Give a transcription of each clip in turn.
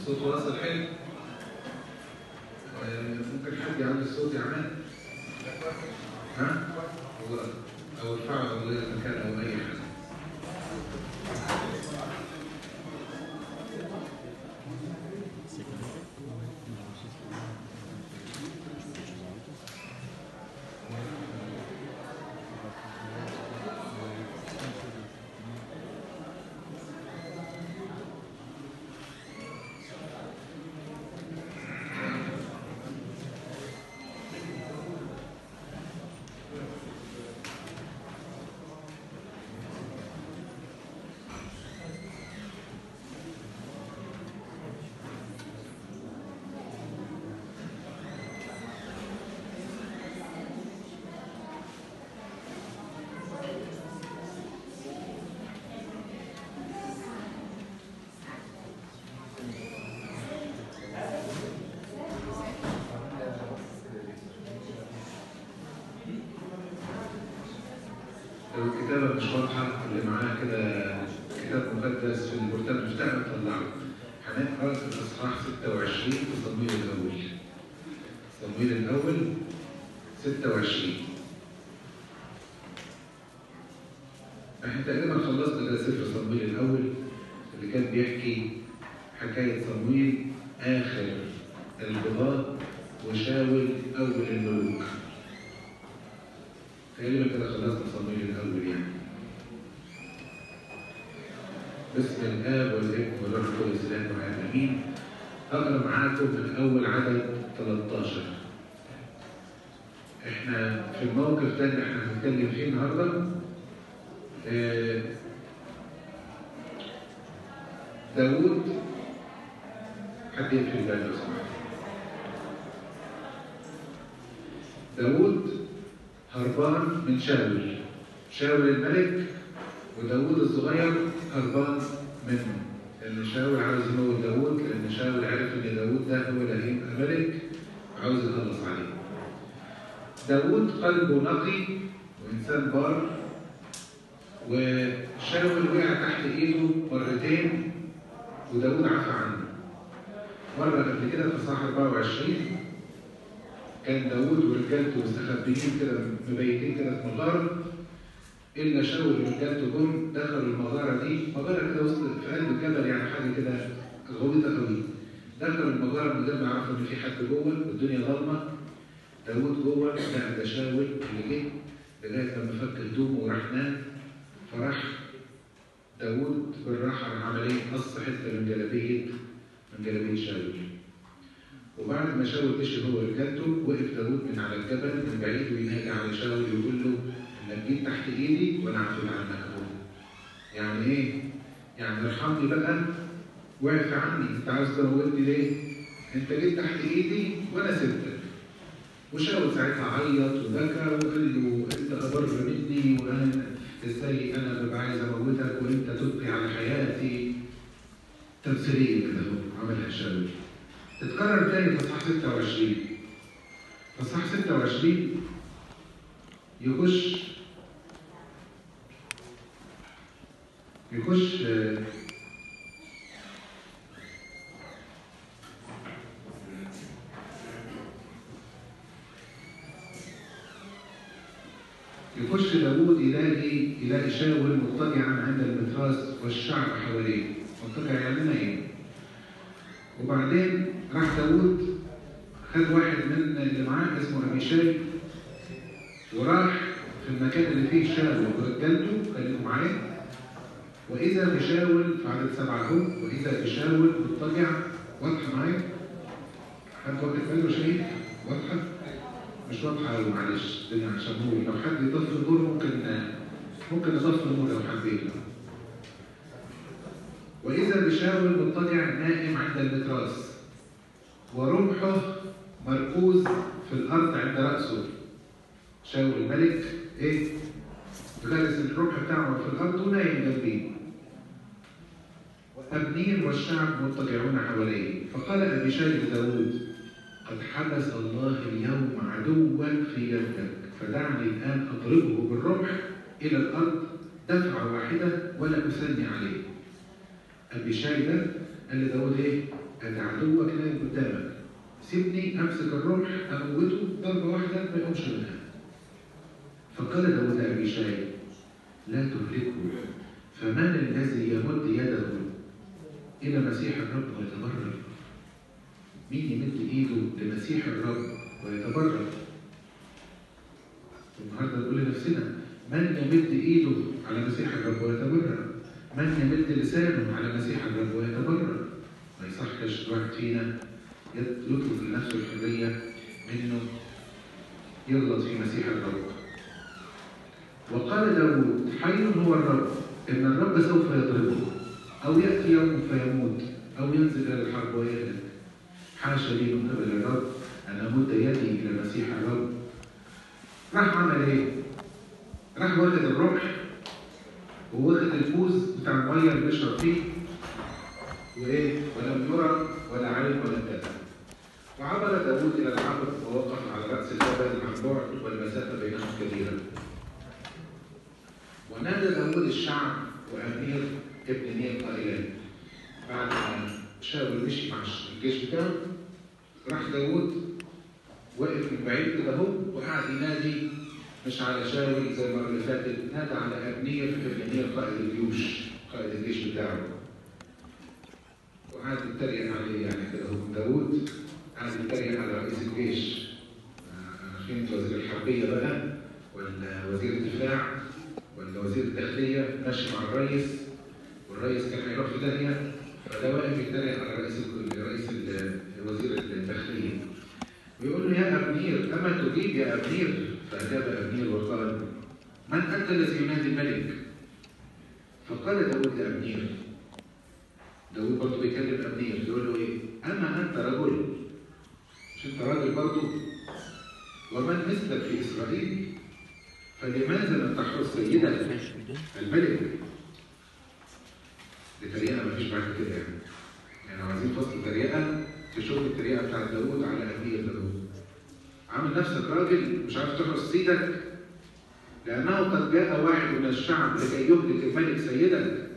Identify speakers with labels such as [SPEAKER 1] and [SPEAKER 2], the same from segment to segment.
[SPEAKER 1] الصوت واصل حلو آه، ممكن حد يعلي الصوت يا عماد ها او او ارفعه او غير مكان او اي حاجه لو الكتابة مش واضحة اللي معاه كده كتاب مقدس في البورتال بتاعه طلعه هنقرا في الإصحاح 26 في صمويل الأول صمويل الأول 26 احنا تقريبا خلصنا ده سفر صمويل الأول اللي كان بيحكي حكاية صمويل آخر القضاة وشاول أول الملوك تقريبا كده خلصنا صمويل الأول يعني باسم الآب والابن والروح القدس الآن وعلى آمين أقرأ معاكم من أول عدد 13 إحنا في الموقف ده اللي إحنا هنتكلم فيه النهاردة آه، داوود حد يقفل الباب لو سمحت داوود هربان من شاول شاول الملك وداوود الصغير هربان منه لأن شاول عاوز يموت داوود لأن شاول عرف إن داوود ده هو اللي هيبقى ملك عاوز يخلص عليه داوود قلبه نقي وإنسان بار وشاول وقع تحت إيده مرتين وداوود عفى عنه مرة قبل كده في صح 24 كان داوود ورجالته مستخبيين كده مبيتين كده في مغارة إلا شاول ورجالته جم دخلوا المغارة دي مغارة كده وسط في قلب الجبل يعني حاجة كده غويطة قوي دخلوا المغارة من غير ما يعرفوا إن في حد جوه والدنيا ظلمة داوود جوه لا ده شاول اللي جه لغاية لما فك هدومه وراح نام فراح داوود بالراحة راح عمل إيه؟ قص حتة من جلابية من جلابية شاول وبعد ما شاول مشي هو ورجالته وقف داوود من على الجبل من بعيد وينادي على شاول يقول له انك جيت تحت ايدي وانا عفوت عنك اهو. يعني ايه؟ يعني ارحمني بقى واعف عني انت عاوز تموتني ليه؟ انت جيت تحت ايدي وانا سبتك. وشاول ساعتها عيط وبكى وقال له انت ابر مني وانا ازاي انا ببقى عايز اموتك وانت تبقي على حياتي تمثيليه كده اهو عملها شاول. تتكرر تاني في اصحاح 26 في اصحاح 26 يخش يخش آه، يخش داوود يلاقي يلاقي شاول مضطجعا عند المتراس والشعب حواليه مضطجع يعمل ايه؟ وبعدين راح داوود خد واحد من اللي معاه اسمه ابي شاي وراح في المكان اللي فيه شاول ورجالته خليهم معاه واذا بشاول في عدد سبعه اهو واذا بشاول مضطجع واضحه معايا؟ حد واخد باله شايف؟ واضحه؟ مش واضحه قوي معلش الدنيا عشان نور لو حد يطفي النور ممكن ممكن نطفي النور لو حبيت وإذا بشاول مضطجع نائم عند المتراس ورمحه مركوز في الأرض عند رأسه شاول الملك إيه؟ غرس الرمح بتاعه في الأرض ونايم جنبيه أبنير والشعب مضطجعون حواليه فقال أبي شاي لداود قد حبس الله اليوم عدوا في يدك فدعني الآن أضربه بالرمح إلى الأرض دفعة واحدة ولا أثني عليه أبي شاي ده قال لداود إيه؟ ان عدوك نايم قدامك سيبني امسك الرمح اموته ضربه واحده ما يقومش منها فقال داود ابي شاي لا تهلكه فمن الذي يمد يده الى مسيح الرب ويتبرر مين يمد ايده لمسيح الرب ويتبرر النهارده نقول لنفسنا من يمد ايده على مسيح الرب ويتبرر من يمد لسانه على مسيح الرب ويتبرر ما يصحش الواحد فينا يطلب لنفسه الحريه انه يغلط في مسيح الرب وقال داود حي هو الرب ان الرب سوف يضربه او ياتي يوم فيموت او ينزل الى الحرب ويهلك حاشا لي من قبل الرب ان امد يدي الى مسيح الرب راح عمل ايه؟ راح واخد الرمح وواخد الكوز بتاع الميه اللي بيشرب فيه وايه؟ ولم يرى ولا علم ولا ابتدى. وعبر داود الى العبر ووقف على راس الجبل عن بعد والمسافه بينهم كبيره. ونادى داود الشعب وامير ابن نير قائلا بعد ما شاول مشي مع الجيش بتاعه راح داود واقف من بعيد كده اهو وقعد ينادي مش على شاول زي المره اللي فاتت نادى على ابنير ابن نير قائد الجيوش قائد الجيش بتاعه وقعد يتريق عليه يعني كده هو داوود قعد يتريق على رئيس الجيش فهمت وزير الحربيه بقى ولا وزير الدفاع ولا وزير الداخليه ماشي مع الرئيس والرئيس كان هيروح في داهيه فده واقف يتريق على رئيس رئيس وزير الداخليه ويقول له يا ابنير اما تجيب يا ابنير فاجاب ابنير وقال من انت الذي ينادي الملك؟ فقال داود لابنير داود برضه بيكلم ابنير يقول له ايه؟ اما انت رجل مش انت راجل برضه؟ ومن مثلك في اسرائيل؟ فلماذا لم تحرس سيدك الملك؟ دي تريقه مفيش بعد كده يعني. يعني عايزين فصل تريقه تشوف التريقه بتاعت داوود على ابنير داوود. عامل نفسك راجل مش عارف تحرس سيدك لانه قد جاء واحد من الشعب لكي يهلك الملك سيدك.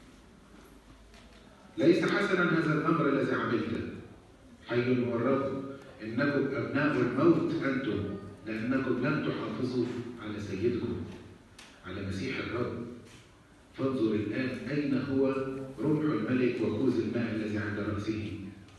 [SPEAKER 1] ليس حسنا هذا الامر الذي عملته. حي هو الرب انكم ابناء الموت انتم لانكم لم تحافظوا على سيدكم على مسيح الرب فانظر الآن أين هو رمح الملك وكوز الماء الذي عند رأسه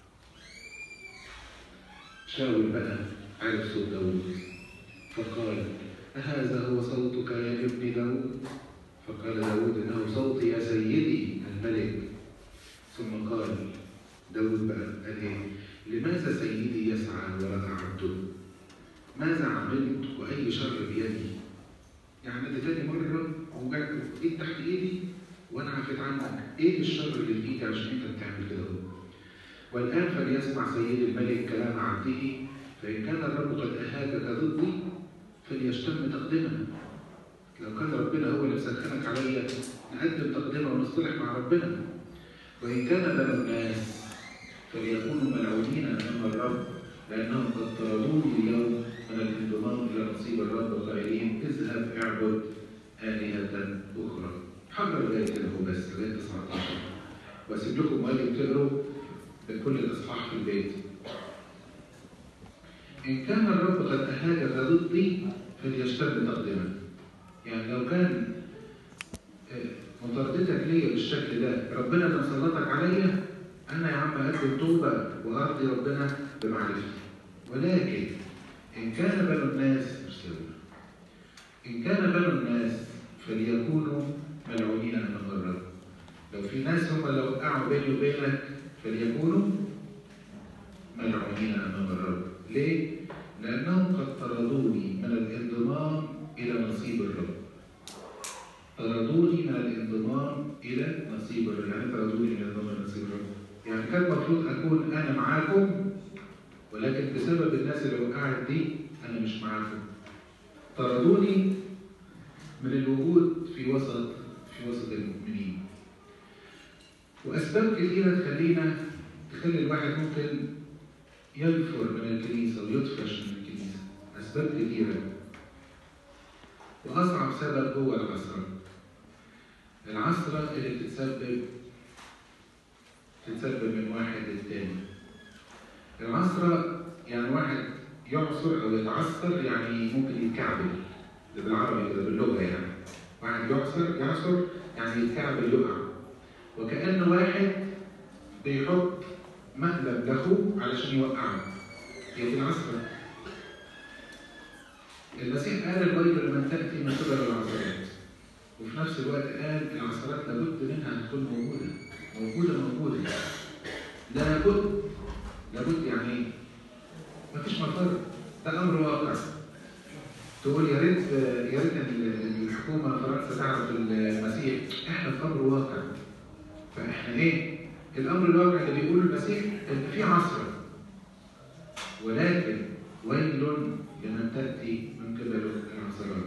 [SPEAKER 1] شاول بقى عرف صوت داود فقال أهذا هو صوتك يا ابن داود فقال داود إنه صوتي يا سيدي الملك ثم قال داود بقى قال إيه لماذا سيدي يسعى ولا عبده ماذا عملت وأي شر بيدي يعني ده تاني مرة وجات ايد تحت ايدي وانا عفيت عنك ايه الشر اللي في ايدي عشان انت بتعمل كده هو والان فليسمع سيدي الملك كلام عبده فان كان الرب قد اهاجك ضدي فليشتم تقدمه لو كان ربنا هو اللي مسخنك عليا نقدم تقدمه ونصطلح مع ربنا وان كان بنو الناس فليكونوا ملعونين امام الرب لانهم قد طردوني اليوم من الانضمام الى نصيب الرب قائلين اذهب اعبد آلهة أخرى. حضر لغاية كده هو بس لغاية 19 وأسيب لكم واجب تقروا بكل الإصحاح في البيت. إن كان الرب قد أهاجك ضدي فليشتد تقدما. يعني لو كان مطاردتك ليا بالشكل ده ربنا اللي مسلطك عليا أنا يا عم أقدم توبة وأرضي ربنا بمعرفتي. ولكن إن كان بنو الناس مش إن كان بنو الناس فليكونوا ملعونين أمام الرب. لو في ناس هم اللي وقعوا بيني وبينك فليكونوا ملعونين أمام الرب. ليه؟ لأنهم قد طردوني من الانضمام إلى نصيب الرب. طردوني من الانضمام إلى نصيب الرب، يعني طردوني من الانضمام إلى نصيب الرب. يعني كان المفروض أكون أنا معاكم ولكن بسبب الناس اللي وقعت دي أنا مش معاكم. طردوني من الوجود في وسط في وسط المؤمنين. وأسباب كثيرة تخلينا تخلي الواحد ممكن ينفر من الكنيسة ويطفش من الكنيسة. أسباب كثيرة. وأصعب سبب هو العثرة. العثرة اللي بتتسبب تتسبب من واحد للتاني العصرة يعني واحد يعصر أو يتعصر يعني ممكن يتكعبل ده بالعربي كده باللغة يعني واحد يعصر يعصر يعني يتكعبل يقع وكأن واحد بيحط مقلب لاخوه علشان يوقعه هي دي العصرة المسيح قال البيض لمن تأتي من قبل العصرات وفي نفس الوقت قال العصرات لابد منها أن تكون موجودة موجودة موجودة لابد لابد يعني ايه؟ مفيش مفر ده أمر واقع تقول يا ريت يا ريت إن الحكومة فرنسا تعرف المسيح احنا في أمر واقع فاحنا ايه؟ الأمر الواقع اللي بيقوله المسيح إن في عصر ولكن ويل لمن تأتي من قبل العصرات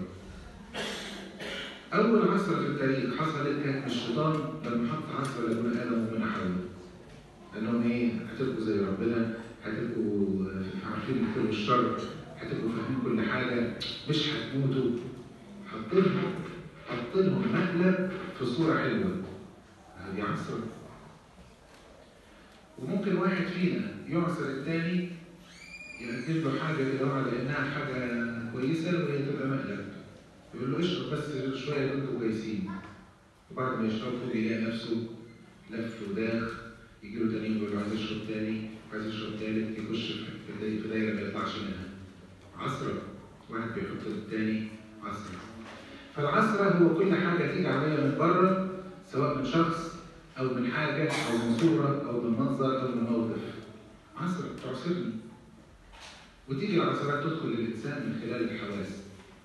[SPEAKER 1] أول عصرة في التاريخ حصلت كانت الشيطان لما حط عصرة لابن آدم ومن حواء. قال لهم إيه؟ هتبقوا زي ربنا، هتبقوا عارفين الخير والشر، هتبقوا فاهمين كل حاجة، مش هتموتوا. حط لهم حط لهم مقلب في صورة حلوة. هذه عصرة. وممكن واحد فينا يعصر الثاني يقدم له حاجة كده على إنها حاجة كويسة وهي تبقى مقلب. يقول له اشرب بس شويه كنتوا كويسين وبعد ما يشرب بيلاقي نفسه لف وداخ يجي له تاني يقول له عايز اشرب تاني عايز اشرب تالت يخش في في دايره ما يطلعش منها عصره واحد بيحط للتاني عصره فالعصره هو كل حاجه تيجي عليا من بره سواء من شخص او من حاجه او من صوره او من منظر او من موقف عصره تعصرني وتيجي العصرات تدخل للانسان من خلال الحواس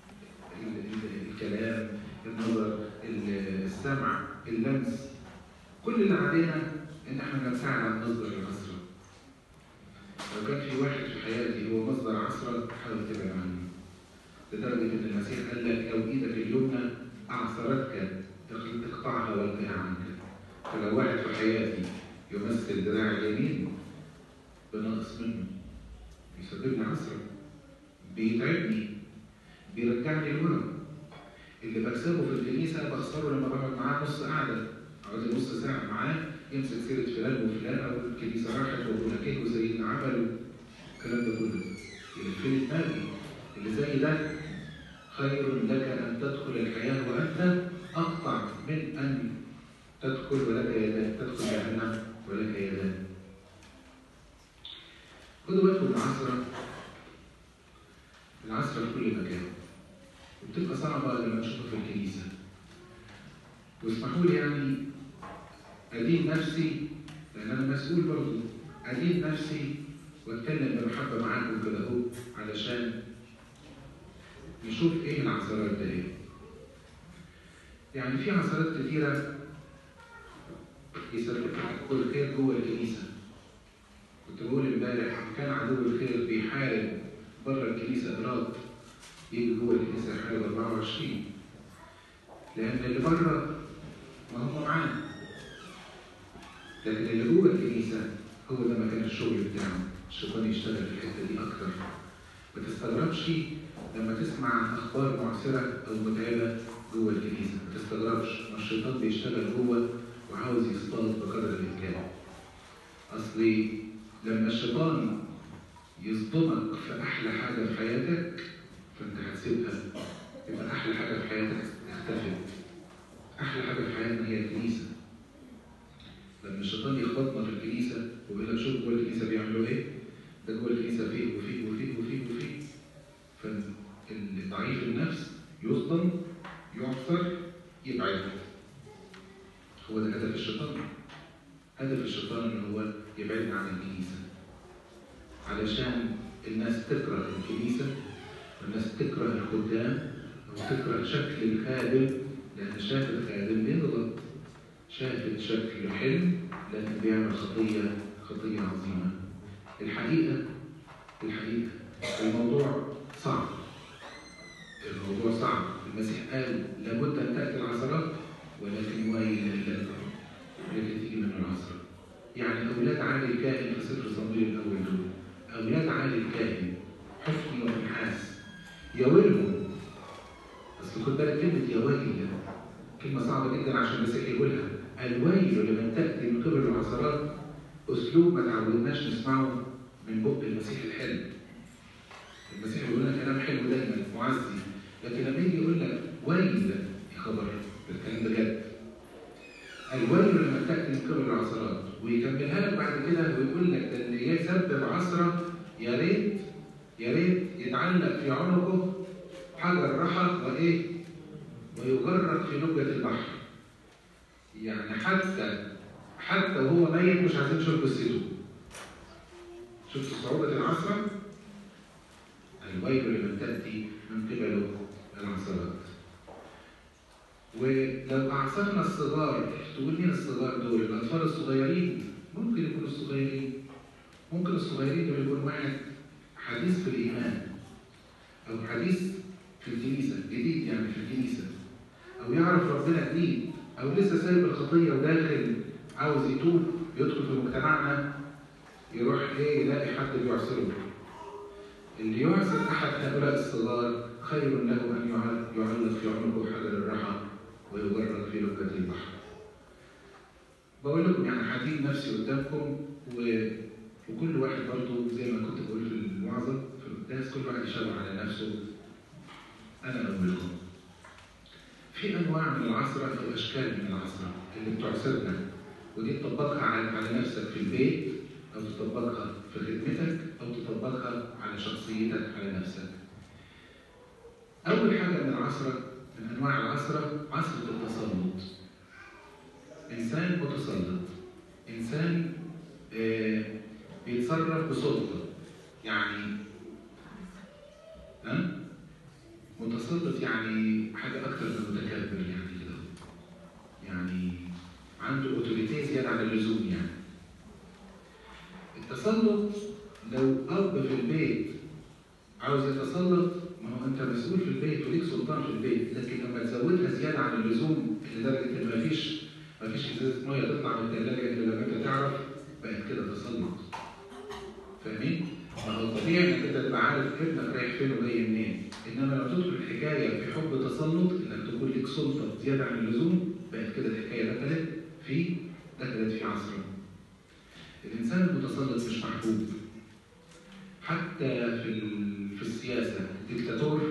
[SPEAKER 1] الكلام النظر السمع اللمس كل اللي علينا ان احنا نتساعد على مصدر العصرة لو كان في واحد في حياتي هو مصدر عصرة حاول تبعد عنه لدرجة ان المسيح قال لك لو ايدك اليمنى اعصرتك اقطعها والقها عنك فلو واحد في حياتي يمثل ذراع اليمين بنقص منه يسبب لي عصرة بيتعبني بيرجعني لورا اللي بكسبه في الكنيسه بخسره لما بقعد معاه نص قعده اقعد نص ساعه معاه يمسك سيره فلان وفلان او الكنيسه راحت وابونا وسيدنا عمل الكلام ده كله يلفني دماغي اللي زي ده خير لك ان تدخل الحياه وانت اقطع من ان تدخل ولك يدان تدخل جهنم ولك يدان خدوا بالكم العصره العصره في كل مكان وبتبقى صعبة لما نشوفها في الكنيسة. واسمحوا لي يعني أدين نفسي لأن أنا مسؤول برضه أدين نفسي وأتكلم بمحبة معاكم كده أهو علشان نشوف إيه العثرات ده إيه. يعني في عثرات كتيرة يسبب عدو الخير جوه الكنيسة. كنت بقول امبارح كان عدو الخير بيحارب بره الكنيسة إراد يجي جوه الكنيسه يحارب 24 لان اللي بره ما هم معانا لكن اللي جوه الكنيسه هو ده مكان الشغل بتاعه الشيطان يشتغل في الحته دي اكتر ما تستغربش لما تسمع عن اخبار معسره او متعبه جوه الكنيسه ما تستغربش ما الشيطان بيشتغل جوه وعاوز يصطاد بقدر الامكان اصلي لما الشيطان يصدمك في احلى حاجه في حياتك فانت هتسيبها يبقى احلى حاجه في حياتك اختفت احلى حاجه في حياتنا هي الكنيسه لما الشيطان يخبطنا في الكنيسه ويقول لك شوف جوه الكنيسه بيعملوا ايه ده جوه الكنيسه فيه وفيه وفيه وفيه وفيه فالضعيف النفس يصدم يعصر يبعد هو ده هدف الشيطان هدف الشيطان ان هو يبعدنا عن الكنيسه علشان الناس تكره الكنيسه والناس تكره الخدام وتكره شكل الخادم لأن شاف الخادم بيغلط شافت شكل حلم لكن بيعمل خطية خطية عظيمة الحقيقة الحقيقة الموضوع صعب الموضوع صعب المسيح قال لابد أن تأتي العثرات ولكن ويل لك ولكن تيجي من العثرة يعني أولاد علي الكائن في سفر صمويل الأول دول أولاد علي الكائن حفني وفنحاس يا ويلهم اصل خد بالك كلمه يا ويل كلمه صعبه جدا عشان المسيح يقولها الويل لمن تاتي من قبل العثرات تعودناش نسمعه من بق المسيح الحلو المسيح بيقول لنا كلام حلو دايما معزي لكن لما يجي يقول لك ويل يا خبر الكلام ده جد الويل لما تاتي من قبل العثرات ويكملها لك بعد كده ويقول لك ده اللي يسبب عثره يا ريت يا ريت يتعلق في عنقه حجر رحى وايه؟ ويجرد في لجة البحر. يعني حتى حتى وهو ميت مش عايزين نشوف جثته. شفتوا صعوبة العثرة؟ الويل لمن تأتي من قبله العثرات. ولو أعصرنا الصغار تقول مين الصغار دول؟ الأطفال الصغيرين ممكن يكونوا الصغيرين ممكن الصغيرين دول يكونوا واحد حديث في الإيمان أو حديث في الكنيسة جديد يعني في الكنيسة أو يعرف ربنا جديد أو لسه سايب الخطية وداخل عاوز يتوب يدخل في مجتمعنا يروح إيه يلاقي حد بيعصره اللي يعصر أحد هؤلاء الصغار خير له أن يعلق في عنقه حجر الرحى ويجرد في لجة البحر. بقول لكم يعني هجيب نفسي قدامكم و... وكل واحد برضه زي ما كنت بقول في المعظم في القداس كل واحد يشاور على نفسه انا اولكم. في انواع من العصره او اشكال من العصره اللي بتعصرنا ودي تطبقها على على نفسك في البيت او تطبقها في خدمتك او تطبقها على شخصيتك على نفسك. اول حاجه من العصره من انواع العصره عصره التسلط. انسان متسلط انسان آه بيتصرف بسلطه يعني ها متسلط يعني حاجه اكتر من متكبر يعني كده يعني عنده اوتوريتي زياده عن اللزوم يعني التسلط لو اب في البيت عاوز يتسلط ما هو انت مسؤول في البيت وليك سلطان في البيت لكن لما تزودها زياده عن اللزوم لدرجه ان مفيش مفيش ازازه ميه تطلع من الثلاجه الا لما انت تعرف بقت كده تسلط فاهمين؟ ما هو طبيعي انك انت تبقى عارف ابنك رايح فين وجاي منين انما لما تدخل الحكايه في حب تسلط انك تكون لك سلطه زياده عن اللزوم بقت كده الحكايه دخلت في دخلت في عصر الانسان المتسلط مش محبوب حتى في في السياسه الدكتاتور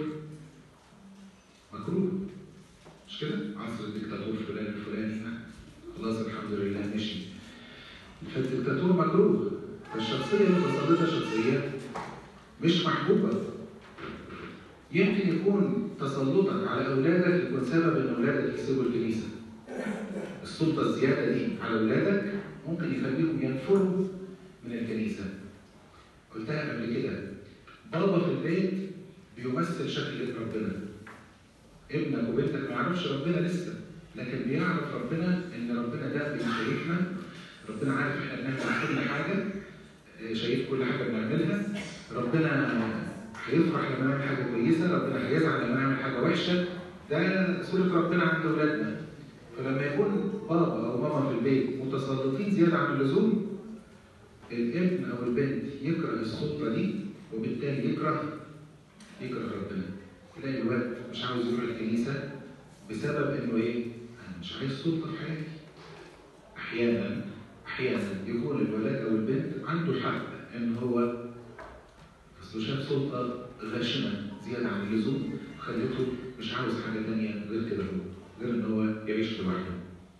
[SPEAKER 1] مكروه مش كده؟ عصر الدكتاتور فلان الفلاني خلاص الحمد لله مشي فالدكتاتور مكروه فالشخصية المتسلطة شخصية مش محبوبة يمكن يكون تسلطك على أولادك يكون سبب إن أولادك يسيبوا الكنيسة السلطة الزيادة دي على أولادك ممكن يخليهم ينفروا من الكنيسة قلتها قبل كده بابا في البيت بيمثل شكل ربنا ابنك وبنتك ما يعرفش ربنا لسه لكن بيعرف ربنا ان ربنا ده شايفنا ربنا عارف احنا بنعمل كل حاجه شايف كل حاجه بنعملها ربنا هيفرح لما نعمل حاجه كويسه ربنا هيزعل لما نعمل حاجه وحشه ده صوره ربنا عند اولادنا فلما يكون بابا او ماما في البيت متسلطين زياده عن اللزوم الابن او البنت يكره السلطه دي وبالتالي يكره يكره ربنا تلاقي الولد مش عاوز يروح الكنيسه بسبب انه ايه؟ انا مش عايز سلطه في حياتي. احيانا احيانا يكون الولد او البنت عنده حق ان هو اصله شاف سلطه غاشمه زياده عن اللزوم خلته مش عاوز حاجه ثانيه غير كده هو غير ان هو يعيش لوحده.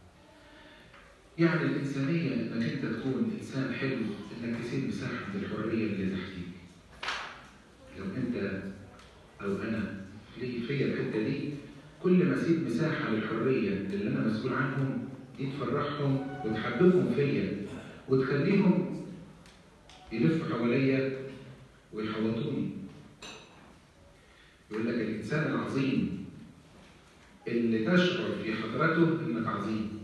[SPEAKER 1] يعني الانسانيه انك انت تكون انسان حلو انك تسيب مساحه من الحريه اللي تحتيك. لو انت او انا في فيا الحته دي كل ما اسيب مساحه للحريه اللي انا مسؤول عنهم دي تفرحهم وتحببهم فيا وتخليهم يلفوا حواليا ويحوطوني. يقول لك الانسان العظيم اللي تشعر في حضرته انك عظيم.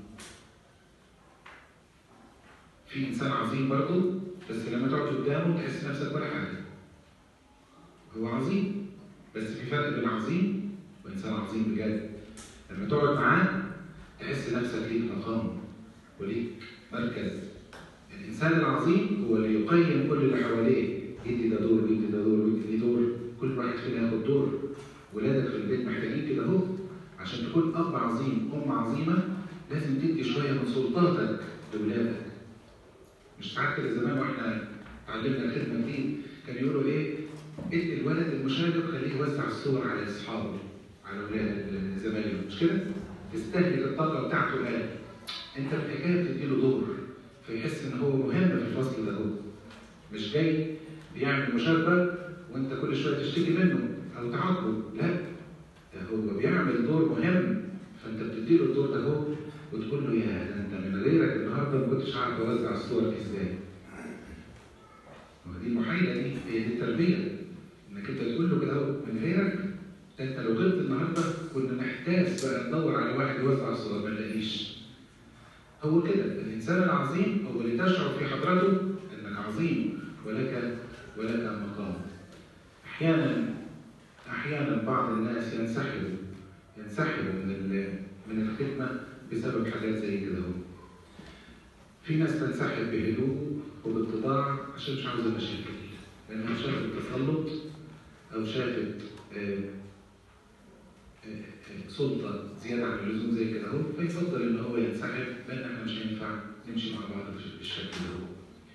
[SPEAKER 1] في انسان عظيم برضه بس لما تقعد قدامه تحس نفسك ولا حاجه. هو عظيم بس في فرق بين عظيم وانسان عظيم بجد لما تقعد معاه تحس نفسك ليك مقام وليك مركز الانسان العظيم هو اللي يقيم كل اللي حواليه يدي ده دور ويدي ده دور ويدي ده دور كل واحد فينا ياخد دور ولادك في البيت محتاجين كده اهو عشان تكون اب عظيم ام عظيمه لازم تدي شويه من سلطاتك لاولادك مش ساعات كده زمان واحنا علمنا الخدمه جديد كان يقولوا ايه؟ ادي الولد المشاغب خليه يوزع الصور على اصحابه على اولاد زمايله مش كده؟ تستهلك الطاقه بتاعته قال انت في الحكايه بتديله دور فيحس ان هو مهم في الفصل ده هو مش جاي بيعمل مشاغبه وانت كل شويه تشتكي منه او تعاقبه لا ده هو بيعمل دور مهم فانت بتديله الدور ده هو وتقول له يا ده انت من غيرك النهارده ما كنتش عارف اوزع الصور دي ازاي ودي المحايله دي هي دي التربيه انك انت تقول له كده اهو من غيرك ده انت لو غبت النهارده كنا نحتاج بقى ندور على واحد يوزع الصور ما نلاقيش هو كده الانسان العظيم هو اللي تشعر في حضرته انك عظيم ولك ولك مقام احيانا احيانا بعض الناس ينسحبوا ينسحبوا من من الخدمه بسبب حاجات زي كده اهو في ناس تنسحب بهدوء وباتضاع عشان مش عاوزه مشاكل لانها شافت تسلط او شافت آه سلطه زياده عن اللزوم زي كده اهو فيفضل ان هو ينسحب لان احنا مش هينفع نمشي مع بعض بالشكل ده هو.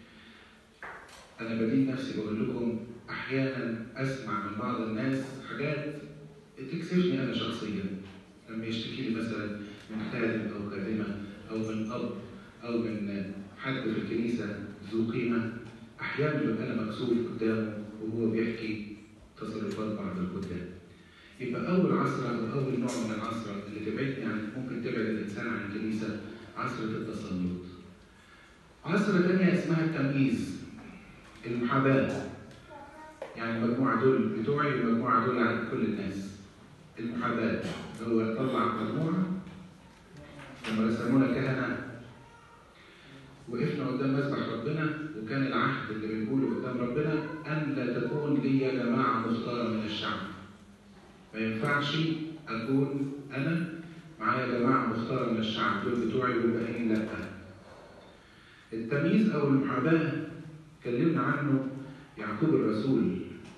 [SPEAKER 1] انا بدين نفسي بقول لكم احيانا اسمع من بعض الناس حاجات تكسفني انا شخصيا لما يشتكي لي مثلا من خادم او خادمه او من اب او من حد في الكنيسه ذو قيمه احيانا ببقى انا مكسوف قدامه وهو بيحكي تصرفات بعض الخدام يبقى اول عصر او اول نوع من العصر اللي تبعدني عن ممكن تبعد الانسان عن الكنيسه عصرة التسلط. عصر تانية اسمها التمييز المحاباة يعني المجموعة دول بتوعي والمجموعة دول عند كل الناس. المحاباة هو طلع مجموعة لما رسمونا كهنة وقفنا قدام مسبح ربنا وكان العهد اللي بنقوله قدام ربنا أن لا تكون لي جماعة مختارة من الشعب. ما ينفعش اكون انا معايا جماعه مختاره من الشعب دول بتوعي والباقيين لا التمييز او المحاباه اتكلمنا عنه يعقوب الرسول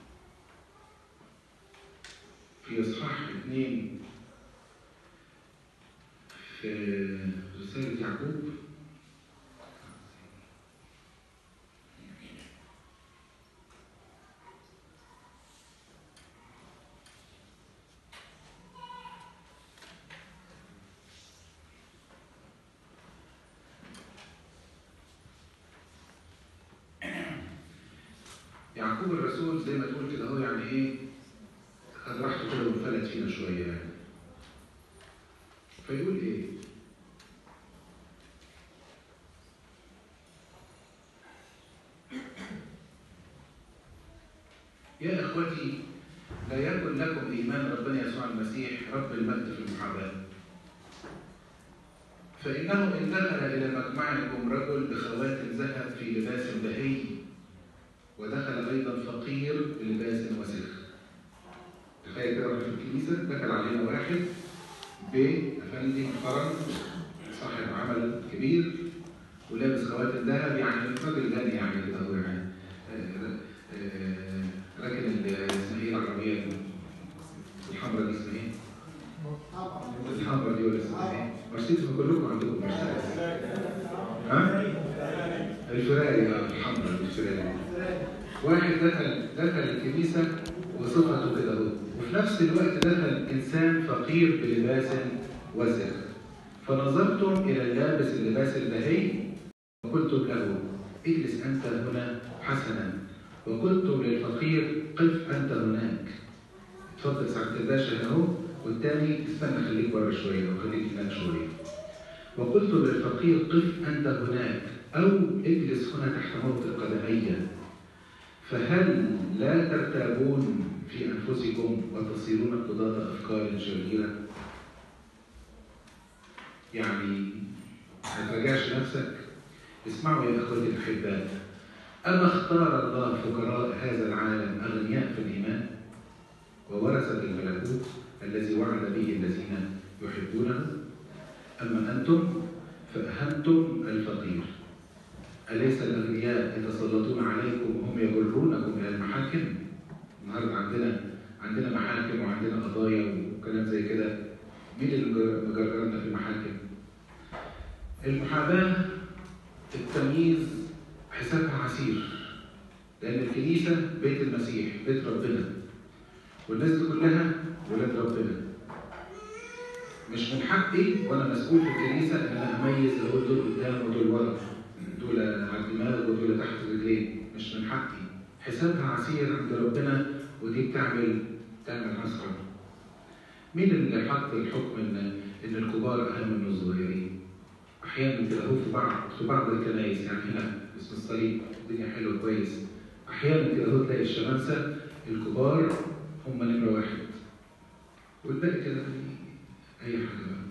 [SPEAKER 1] في اصحاح اثنين في رساله يعقوب يعقوب الرسول زي ما تقول كده هو يعني ايه خد راحته كده وانفلت فينا شويه يعني فيقول ايه؟ يا اخوتي لا يكن لكم ايمان ربنا يسوع المسيح رب المجد في المحاباه فانه ان دخل الى مجمعكم رجل بخواتم ذهب في لباس بهي ودخل ايضا فقير بلباس وسخ تخيل كده في الكنيسه دخل علينا واحد بافندي محترم صاحب عمل كبير ولابس خواتم ذهب يعني راجل غني يعني كده هو يعني راكن اسمها ايه العربيه الحمراء دي اسمها ايه؟ الحمراء دي ولا اسمها ايه؟ مرسيدس كلكم عندكم مرسيدس ها؟ الفراري اه الحمراء الفراري واحد دخل دخل الكنيسه وصفته كده اهو وفي نفس الوقت دخل انسان فقير بلباس وسخ فنظرتم الى اللابس اللباس البهي وقلتم له اجلس انت هنا حسنا وقلتم للفقير قف انت هناك اتفضل سعاده الباشا اهو والتاني استنى خليك بره شويه او خليك هناك شويه وقلت للفقير قف انت هناك او اجلس هنا تحت موطئ قدمي فهل لا ترتابون في انفسكم وتصيرون قضاة افكار شريره؟ يعني ما تراجعش نفسك اسمعوا يا اخوتي الاحباء اما اختار الله فقراء هذا العالم اغنياء في الايمان وورثه الملكوت الذي وعد به الذين يحبونه اما انتم فاهنتم الفقير أليس الأغنياء يتسلطون عليكم وهم يجرونكم إلى المحاكم؟ النهارده عندنا عندنا محاكم وعندنا قضايا وكلام زي كده مين اللي مجررنا في المحاكم؟ المحاباة التمييز حسابها عسير لأن الكنيسة بيت المسيح بيت ربنا والناس دي كلها ولاد ربنا مش من حقي وانا مسؤول في الكنيسه ان انا اميز اقول دول قدام ودول ورا دول على الدماغ ودول تحت الرجلين مش من حقي حسابها عسير عند ربنا ودي بتعمل تعمل حسره مين اللي حط الحكم ان ان الكبار اهم من الصغيرين؟ احيانا كده هو في بعض في بعض الكنائس يعني هنا اسم الصليب الدنيا حلوه كويس احيانا كده هو تلاقي الشمامسه الكبار هم نمره واحد والباقي كده اي حاجه بقى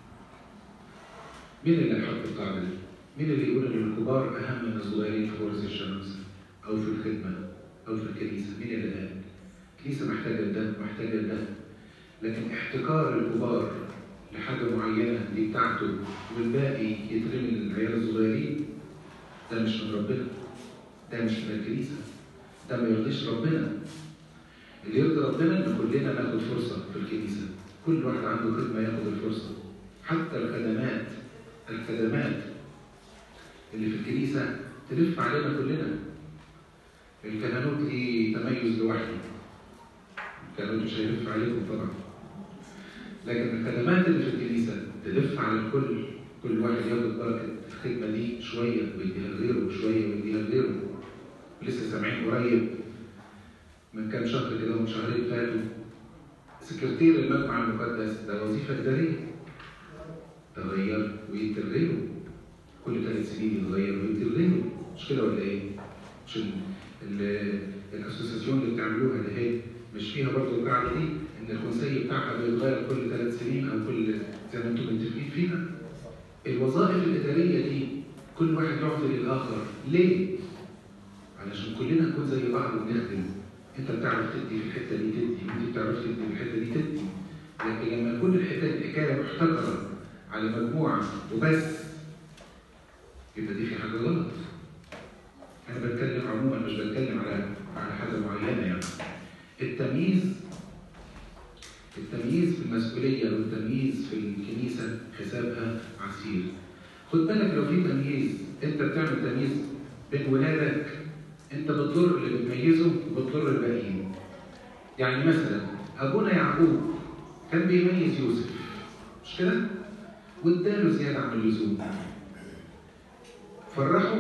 [SPEAKER 1] مين اللي حط القاعده دي؟ مين اللي يقول ان الكبار اهم من الصغيرين في غرز الشمس او في الخدمه او في الكنيسه؟ مين اللي قال؟ الكنيسه محتاجه لده محتاجه لده لكن احتكار الكبار لحاجه معينه دي بتاعته والباقي يترمي للعيال الصغيرين ده مش من ربنا ده مش من الكنيسه ده ما يرضيش ربنا اللي يرضي ربنا ان كلنا ناخد فرصه في الكنيسه كل واحد عنده خدمه ياخد الفرصه حتى الخدمات الخدمات اللي في الكنيسه تلف علينا كلنا الكهنوت ليه تميز لوحده الكهنوت مش هيلف عليكم طبعا لكن الخدمات اللي في الكنيسه تلف على الكل كل واحد ياخد بركه الخدمه دي شويه ويديها لغيره وشويه ويديها لغيره لسه سامعين قريب من كام شهر كده ومن شهرين فاتوا سكرتير المجمع المقدس ده وظيفة إدارية تغير ويدي لغيره كل ثلاث سنين يتغير ويدي لغيره مش كده ولا إيه؟ مش الأسوسياسيون اللي بتعملوها ده هي مش فيها برضه القاعدة دي إن الكونسي بتاعها بيتغير كل ثلاث سنين أو كل زي ما أنتم متفقين فيها الوظائف الإدارية دي كل واحد يعطي للآخر ليه؟ علشان كلنا نكون زي بعض ونخدم انت بتعرف تدي في الحته دي تدي ودي بتعرف تدي في الحته دي تدي لكن لما تكون الحته الحكايه محتكره على مجموعه وبس يبقى دي في حاجه غلط انا بتكلم عموما مش بتكلم على على حاجه معينه يعني التمييز التمييز في المسؤوليه والتمييز في الكنيسه حسابها عسير خد بالك لو في تمييز انت بتعمل تمييز بين ولادك انت بتضر اللي بتميزه وبتضر الباقيين. يعني مثلا ابونا يعقوب كان بيميز يوسف مش كده؟ واداله زياده عن اللزوم. فرحه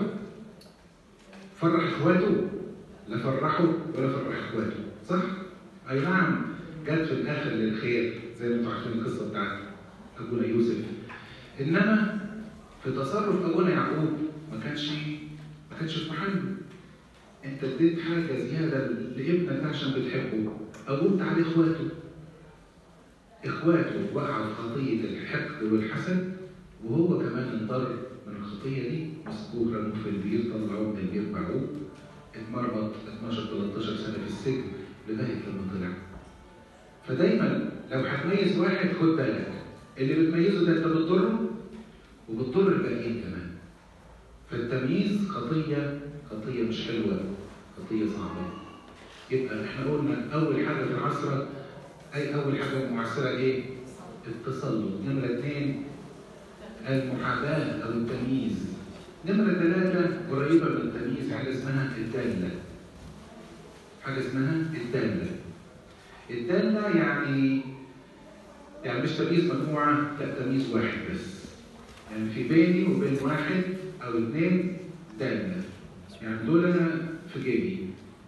[SPEAKER 1] فرح اخواته لا فرحه ولا فرح اخواته صح؟ اي نعم جت في الاخر للخير زي ما انتم عارفين القصه بتاعت ابونا يوسف انما في تصرف ابونا يعقوب ما كانش ما كانش في محله انت اديت حاجه زياده لابنك عشان بتحبه قومت عليه اخواته اخواته وقعوا في خطيه الحقد والحسد وهو كمان انضر من الخطيه دي مسكوه رموه في البير طلعوه من البير باعوه اتمرمط 12 13 سنه في السجن لغايه لما طلع فدايما لو هتميز واحد خد بالك اللي بتميزه ده انت بتضره وبتضر الباقيين كمان فالتمييز خطيه خطية مش حلوة خطية صعبة يبقى احنا قلنا أول حاجة في العصرة أي أول حاجة معسرة إيه؟ التسلط نمرة اثنين المحاباة أو التمييز نمرة ثلاثة قريبة من التمييز حاجة اسمها الدالة حاجة اسمها الدالة الدالة يعني يعني مش تمييز مجموعة لا تمييز واحد بس يعني في بيني وبين واحد أو اثنين دالة يعني دول انا في جيبي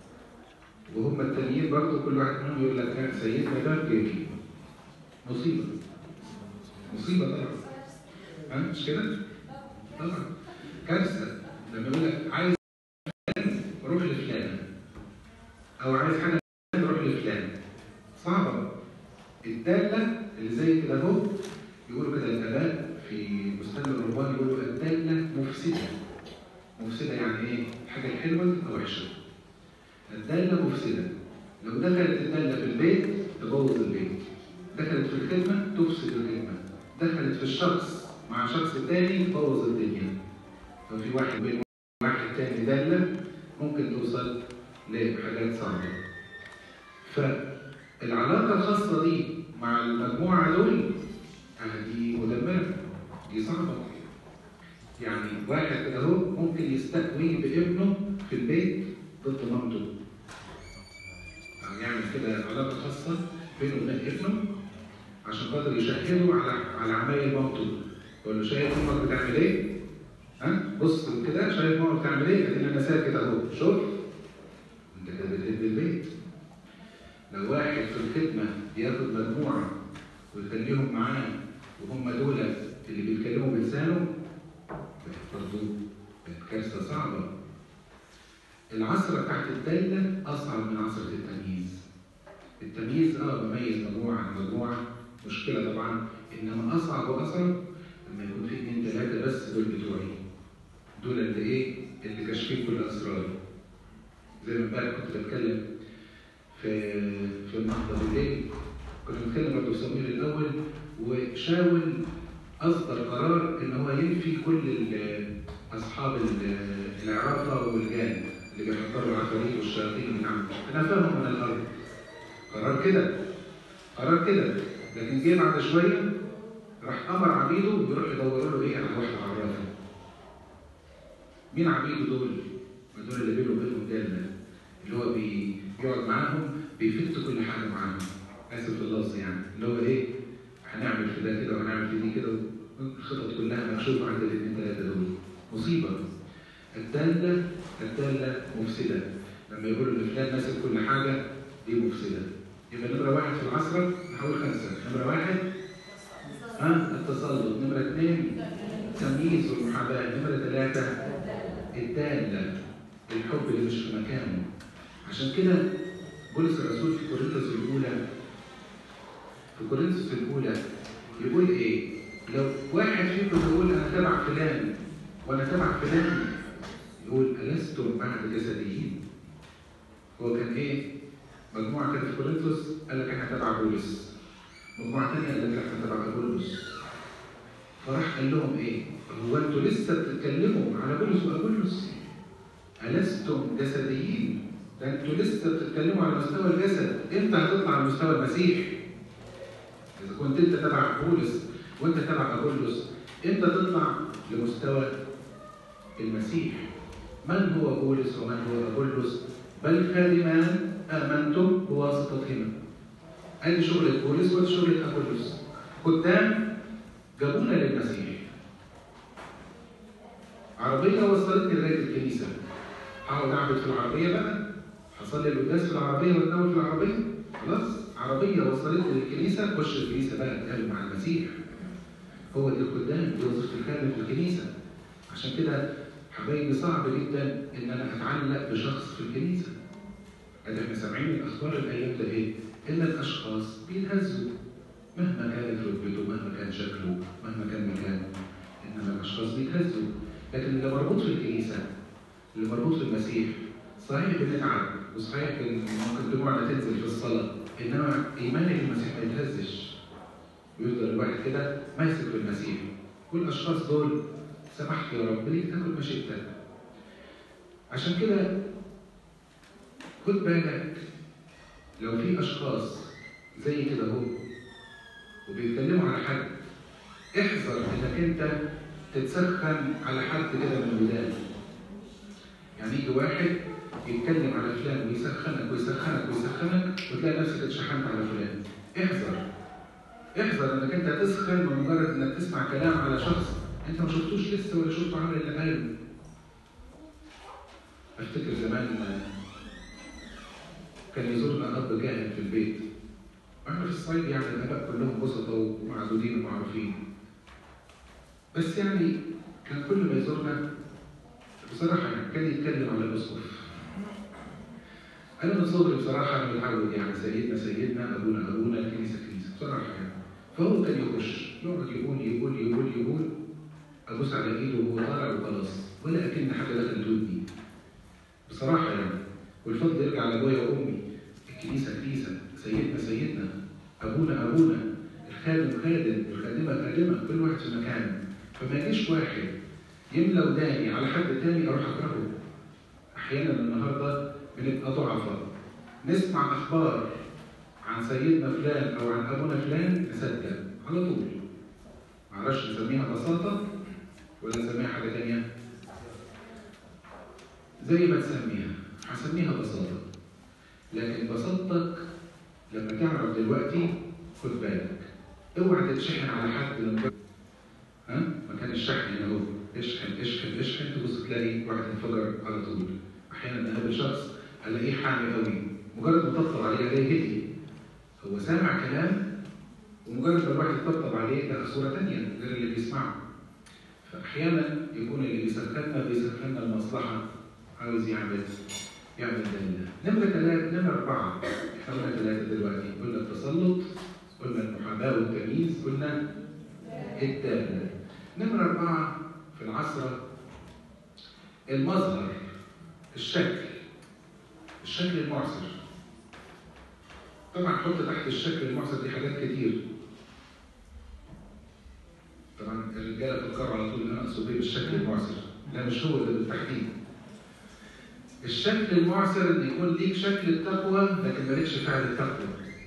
[SPEAKER 1] وهم التانيين برضه كل واحد منهم يقول لك سيدنا ده في جيبي مصيبه مصيبه طبعا ها مش كده؟ طبعا كارثه لما يقول لك عايز روح لفلان او عايز حاجه روح لفلان صعبه الداله اللي زي كده اهو يقولوا كده الاباء في مستند الرهبان يقولوا الداله مفسده مفسدة يعني ايه؟ الحاجة الحلوة أو وحشة. الدالة مفسدة. لو دخلت الدالة في البيت تبوظ البيت. دخلت في الخدمة تفسد الخدمة. دخلت في الشخص مع شخص تاني تبوظ الدنيا. ففي واحد بين واحد تاني دالة ممكن توصل لحاجات صعبة. فالعلاقة الخاصة دي مع المجموعة دول دي مدمرة. دي صعبة. يعني واحد كده اهو ممكن يستقوي بابنه في البيت ضد مامته يعمل كده علاقة خاصة بينه وبين ابنه عشان خاطر يشهده على على عمايل مامته يقول له شايف امك بتعمل ايه؟ ها؟ بص كده شايف ماما بتعمل ايه؟ اديني انا ساكت اهو شوف انت كده بتهد البيت لو واحد في الخدمة بياخد مجموعة ويخليهم معاه وهم دول اللي بيتكلموا بلسانه برضه كانت كارثة صعبة العصرة بتاعت الدالة أصعب من عصرة التمييز التمييز اه بميز مجموعة عن مجموعة مشكلة طبعا إنما أصعب وأصعب لما يكون في اتنين تلاتة بس دول بتوعي دول اللي إيه؟ اللي كاشفين كل أسراري زي ما امبارح كنت بتكلم في في النهضة بالليل كنا بنتكلم برضه في صمويل الأول وشاول أصدر قرار إن هو ينفي كل أصحاب العرافة والجان اللي بيحضروا العفاريت والشياطين من عنده نفاهم من الأرض قرار كده قرار كده لكن جه بعد شوية راح أمر عبيده يروح يدوروا له إيه على واحد عرافة مين عبيده دول؟ ما دول اللي بينه وبينهم جنة اللي هو بي... بيقعد معاهم بيفت كل حاجة معاهم آسف في اللفظ يعني اللي هو إيه؟ هنعمل في ده كده وهنعمل في دي كده الخطط كلها مكشوفة عند الاثنين ثلاثة دول مصيبة الدالة الدالة مفسدة لما يقولوا إن فلان ماسك كل حاجة دي مفسدة يبقى نمرة واحد في العصرة نحاول خمسة نمرة واحد ها التسلط نمرة اثنين تمييز والمحاباة نمرة ثلاثة الدالة الحب اللي مش في مكانه عشان كده بولس الرسول في كورنثوس الأولى في كورنثوس الأولى يقول إيه؟ لو واحد فيكم يقول أنا تبع فلان وأنا تبع فلان يقول ألستم بعد جسديين؟ هو كان إيه؟ مجموعة كانت في كورنثوس قال لك إحنا تبع بولس مجموعة تانية قال لك إحنا تبع أبولس فراح قال لهم إيه؟ هو أنتوا لسه بتتكلموا على بولس وأبولس ألستم جسديين؟ ده أنتوا لسه بتتكلموا على مستوى الجسد، إمتى هتطلع على مستوى المسيح؟ إذا كنت أنت تبع بولس وأنت تبع أبولس، إمتى تطلع لمستوى المسيح؟ من هو بولس ومن هو أبولس؟ بل خادمان آمنتم بواسطتهما. أدي شغلة بولس وأدي شغلة أبولس. قدام جابونا للمسيح. عربية وصلتني لغاية الكنيسة. هقعد أعبد في العربية بقى؟ هصلي القداس في العربية وأتناول في العربية؟ خلاص؟ عربية وصلتني للكنيسة خش الكنيسة بقى أتكلم مع المسيح. هو دي الخدام دي وظيفة الخادم في الكنيسة. عشان كده حبايبي صعب جدا إن أنا أتعلق بشخص في الكنيسة. أدي احنا سامعين الأخبار الأيام ده إيه؟ إن الأشخاص بيتهزوا مهما كانت رتبته مهما كان شكله مهما كان مكانه إنما الأشخاص بيتهزوا لكن اللي مربوط في الكنيسة اللي مربوط في المسيح صحيح بنتعب وصحيح ممكن دموعنا تنزل في الصلاة إنما إيماني في المسيح ما يتهزش ويفضل الواحد كده ماسك في المسيح والأشخاص دول سمحت يا رب ليه تاكل مشيتك عشان كده خد بالك لو في اشخاص زي كده اهو وبيتكلموا على حد احذر انك انت تتسخن على حد كده من الودان يعني يجي واحد يتكلم على فلان ويسخنك ويسخنك ويسخنك وتلاقي نفسك اتشحنت على فلان احذر احذر انك انت تسخن بمجرد انك تسمع كلام على شخص انت ما شفتوش لسه ولا شفته عمل اللي قاله افتكر زمان كان يزورنا اب كاهن في البيت واحنا في الصعيد يعني الاباء كلهم بسطة ومعدودين ومعروفين بس يعني كان كل ما يزورنا بصراحة يعني كان يتكلم على الأسقف أنا من صغري بصراحة أنا متعود يعني سيدنا سيدنا أبونا أبونا الكنيسة كنيسة بصراحة يعني فهو كان يخش يقعد يقول يقول يقول يقول أبوس على إيده وهو طالع وخلاص ولا أكن حاجة دخلت ودني بصراحة يعني والفضل يرجع لأبويا وأمي الكنيسة كنيسة سيدنا سيدنا أبونا أبونا الخادم خادم الخادمة خادمة كل واحد في مكانه فما يجيش واحد يملى وداني على حد تاني أروح أكرهه أحيانا النهاردة بنبقى ضعفاء نسمع أخبار عن سيدنا فلان أو عن أبونا فلان نصدق على طول معرفش نسميها بساطة ولا نسميها حاجة تانية زي ما تسميها هسميها بساطة لكن بساطتك لما تعرف دلوقتي خد بالك اوعى تتشحن على حد من ها مكان الشحن هنا اهو اشحن اشحن اشحن تبص تلاقي واحد انفجر على طول احيانا اقابل شخص الاقيه حامي قوي مجرد ما طبطب عليه الاقيه هدي هو سامع كلام ومجرد ما الواحد يطبطب عليه لقى صوره ثانيه غير اللي بيسمعه فاحيانا يكون اللي بيسخننا بيسخننا المصلحه عاوز يعمل يعمل دليل نمرة ثلاثة نمرة أربعة احنا قلنا ثلاثة دلوقتي قلنا التسلط قلنا المحاباة والتمييز قلنا التالت نمرة أربعة في العصر المظهر الشكل الشكل المعصر طبعا حط تحت الشكل المعصر دي حاجات كتير طبعا الرجاله فكروا على طول ان انا اقصد ايه بالشكل المعصر لا مش هو ده بالتحديد الشكل المعصر ان يكون ليك شكل التقوى لكن مالكش فعل التقوى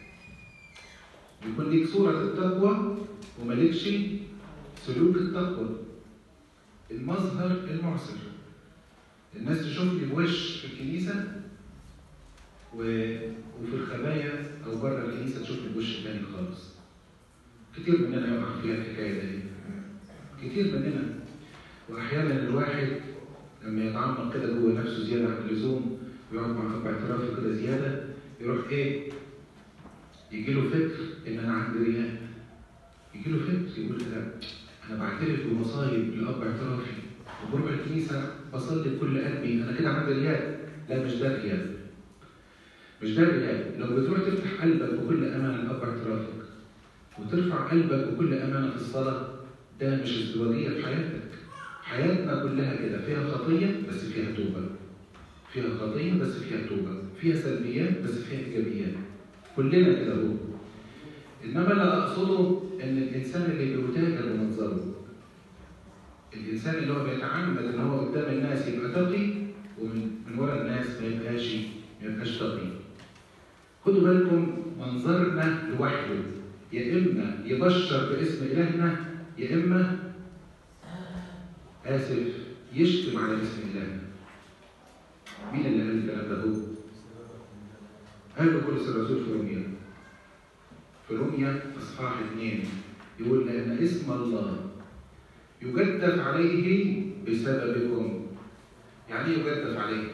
[SPEAKER 1] يكون ليك صورة التقوى ومالكش سلوك التقوى المظهر المعصر الناس تشوفني بوش في الكنيسة و... وفي الخبايا أو بره الكنيسة تشوفني بوش تاني خالص كتير مننا يقع فيها الحكاية دي كتير مننا وأحيانا الواحد لما يتعمق كده جوه نفسه زيادة عن اللزوم ويقعد مع أب اعترافه كده زيادة يروح إيه؟ يجي له فكر إن أنا عندي رياء يجي له فكر يقول كده أنا بعترف بمصايب لأب اعترافي وبروح الكنيسة بصلي بكل قلبي أنا كده عندي رياء لا مش ده رياء مش ده رياء لو بتروح تفتح قلبك بكل أمانة لأب اعترافك وترفع قلبك بكل أمانة في الصلاة ده مش ازدواجية في حياتك حياتنا كلها كده فيها خطية بس فيها توبة فيها خطية بس فيها توبة فيها سلبيات بس فيها إيجابيات كلنا كده هو إنما اللي أقصده إن الإنسان اللي بيتاجر بمنظره الإنسان اللي هو بيتعمد إن هو قدام الناس يبقى تقي ومن من ورا الناس ما يبقاش ما يبقاش تقي خدوا بالكم منظرنا لوحده يا إما يبشر باسم إلهنا يا إما آسف يشتم على اسم الله مين اللي قال الكلام ده هو؟ قال بولس الرسول في روميا في روميا اصحاح اثنين يقول لأن اسم الله يجدف عليه بسببكم يعني ايه يجدف عليه؟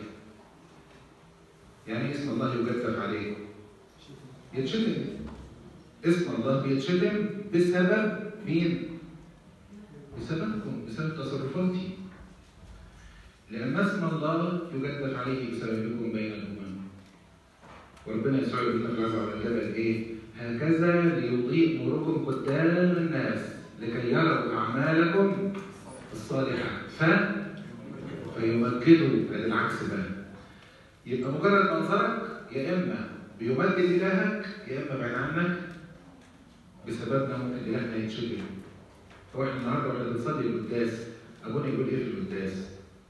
[SPEAKER 1] يعني اسم الله يجدف عليه؟ يتشتم اسم الله بيتشتم بسبب مين؟ بسببكم بسبب تصرفاتي لأن اسم الله يجدف عليه بسببكم بين الأمم وربنا يسوع يقول لك على الجبل إيه؟ هكذا ليضيء نوركم قدام الناس لكي يروا أعمالكم الصالحة ف فيمجدوا ادي العكس بقى يبقى مجرد منظرك يا إما بيمجد إلهك يا إما بعيد عنك بسببنا ممكن إلهنا يتشغل هو احنا النهارده واحنا بنصلي القداس ابونا يقول ايه في القداس؟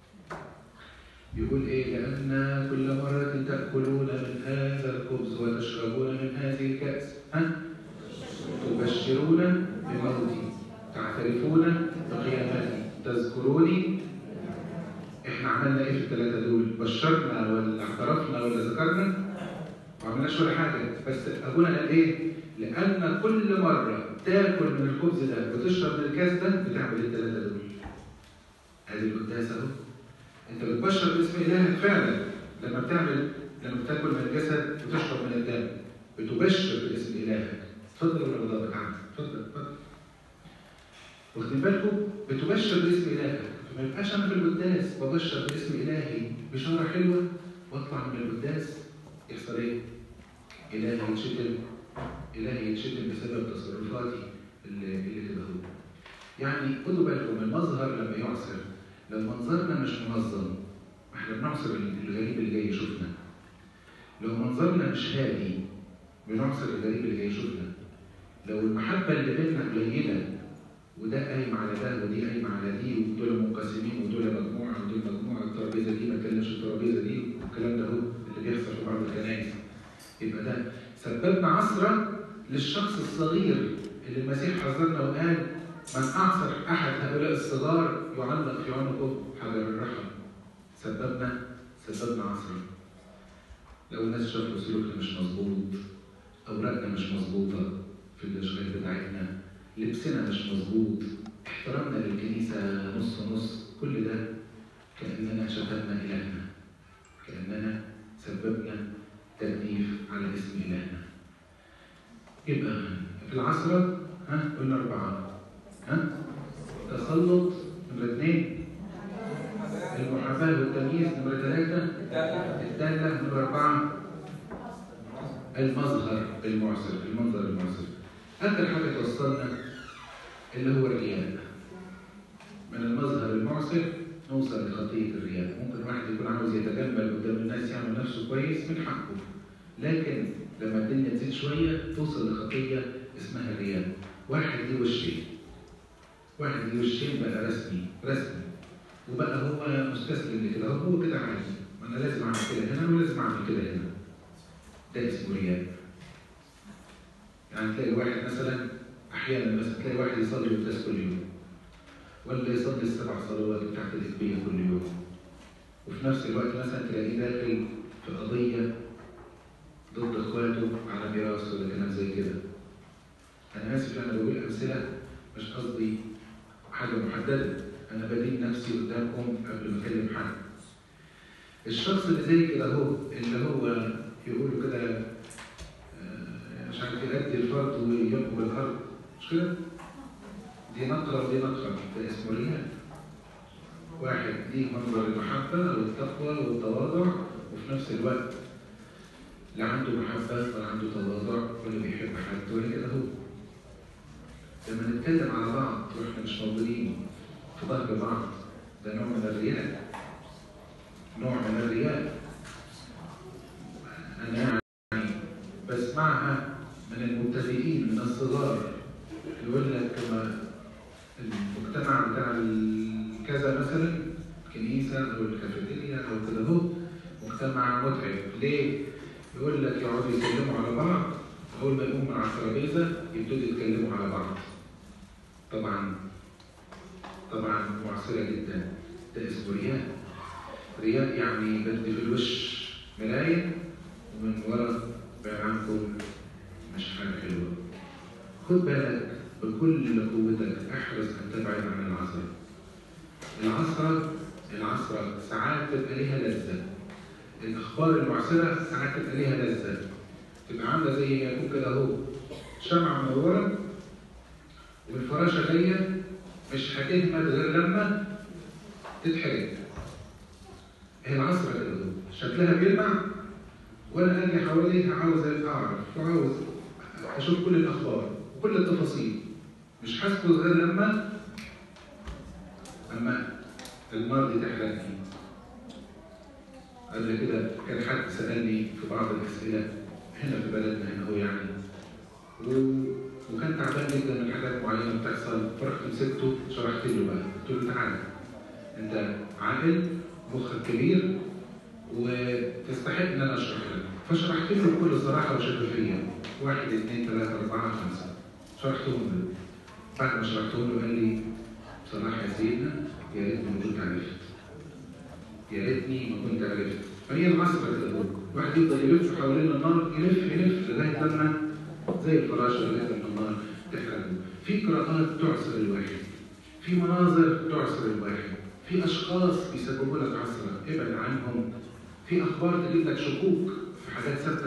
[SPEAKER 1] يقول ايه؟ لأن كل مرة تأكلون من هذا الخبز وتشربون من هذه الكأس ها؟ تبشرون بموتي تعترفون بقيامتي تذكروني احنا عملنا ايه في الثلاثة دول؟ بشرنا ولا اعترفنا ولا ذكرنا؟ ما عملناش ولا حاجة بس أبونا قال ايه؟ لأن كل مرة تاكل من الخبز ده وتشرب من الكاس ده بتعمل الثلاثة دول. ادي القداس اهو. انت بتبشر باسم الهك فعلا لما بتعمل لما بتاكل من الجسد وتشرب من الدم بتبشر باسم الهك. اتفضل ولا غضبك عنك؟ اتفضل اتفضل. واخدين بالكم؟ بتبشر باسم الهك فما يبقاش انا في القداس ببشر باسم الهي بشاره حلوه واطلع من القداس يحصل ايه؟ الهي يتشتم إلهي يتشتم بسبب تصرفاتي اللي, اللي كده هو. يعني خدوا بالكم المظهر لما يعصر لو منظرنا مش منظم احنا بنعصر الغريب اللي جاي يشوفنا. لو منظرنا مش هادي بنعصر الغريب اللي جاي يشوفنا. لو المحبة اللي بيننا قليلة وده قايم على ده ودي قايمة على دي ودول منقسمين ودول مجموعة ودول مجموعة الترابيزة دي ما تكلمش الترابيزة دي والكلام ده هو اللي بيحصل في بعض الكنائس. يبقى ده سببنا عصرة للشخص الصغير اللي المسيح حذرنا وقال من أعصر أحد هؤلاء الصغار يعلق في عنقه حجر الرحم سببنا سببنا عصرة لو الناس شافوا سلوكنا مش مظبوط اوراقنا مش مظبوطه في الاشغال بتاعتنا لبسنا مش مظبوط احترامنا للكنيسه نص نص كل ده كاننا شتمنا الهنا كاننا سببنا تأليف على اسم إلهنا يبقى في العصرة ها قلنا أربعة ها تسلط نمرة اثنين المحاباة والتمييز نمرة ثلاثة الدالة نمرة أربعة المظهر المعسر المنظر المعسر آخر حاجة توصلنا اللي هو الرياء من المظهر المعسر نوصل لخطية الرياء ممكن واحد يكون عاوز يتجمل قدام الناس يعمل نفسه كويس من حقه لكن لما الدنيا تزيد شوية توصل لخطية اسمها الرياء واحد ليه وشين واحد ليه وشين بقى رسمي رسمي وبقى هو مستسلم لكده هو كده عادي ما انا لازم اعمل كده هنا ولازم اعمل كده هنا ده اسمه رياء يعني تلاقي واحد مثلا احيانا مثلا تلاقي واحد يصلي القداس كل يوم ولا يصلي السبع صلوات بتاعت الإسبية كل يوم وفي نفس الوقت مثلا تلاقيه داخل في قضية ضد إخواته على ميراث ولا كلام زي كده أنا آسف أنا بقول أمثلة مش قصدي حاجة محددة أنا بدين نفسي قدامكم قبل ما أكلم حد الشخص اللي زي كده هو اللي هو يقولوا كده مش عارف يأدي الفرد وينقب الأرض مش كده؟ دي نقرة ودي نقرة ده اسمه رياء واحد ليه منظر المحبة والتقوى والتواضع وفي نفس الوقت لا عنده محبة ولا عنده تواضع ولا بيحب حد ولا كده هو لما نتكلم على بعض واحنا مش موجودين في ظهر بعض ده نوع من الرياء نوع من الرياء أنا يعني بسمعها من المبتدئين من الصغار يقول لك كما المجتمع بتاع كذا مثلا الكنيسة أو الكافيتيريا أو كده هو مجتمع متعب ليه؟ يقول لك يقعدوا يتكلموا على بعض أول ما يقوموا من على الترابيزة يبتدوا يتكلموا على بعض طبعا طبعا معسرة جدا ده اسمه رياء رياء يعني بدي في الوش ملاية ومن ورا بقى عنكم مش حاجة حلوة خد بالك بكل قوتك احرص ان تبعد عن العصر. العصرة العصرة ساعات تبقى ليها لذة. الأخبار المعسرة ساعات تبقى ليها لذة. تبقى عاملة زي ما يكون كده أهو شمعة منورة والفراشة جاية مش هتهمد غير لما تتحرق. هي العصرة كده أهو شكلها بيلمع وأنا أجي حواليها عاوز أعرف وعاوز أشوف كل الأخبار وكل التفاصيل مش هسكت غير لما اما النار دي تحرقني قبل كده كان حد سالني في بعض الاسئله هنا في بلدنا هنا هو يعني و... وكان تعبان جدا من حاجات معينه بتحصل فرحت مسكته شرحت له بقى قلت له تعالى انت عاقل مخك كبير وتستحق ان انا اشرح لك فشرحت له بكل صراحه وشفافيه واحد اثنين ثلاثه اربعه خمسه شرحتهم له بعد ما شرحتهم له قال لي بصراحه يا سيدنا يا ريتني ما كنت عرفت يا ريتني ما كنت عرفت فهي العصر كده واحد يفضل يلف حوالين النار يلف يلف لغايه لما زي الفراشه لغايه لما النار تحرقه في قراءات تعصر الواحد في مناظر تعصر الواحد في اشخاص بيسببوا لك عصره ابعد عنهم في اخبار تجيب لك شكوك في حاجات ثابته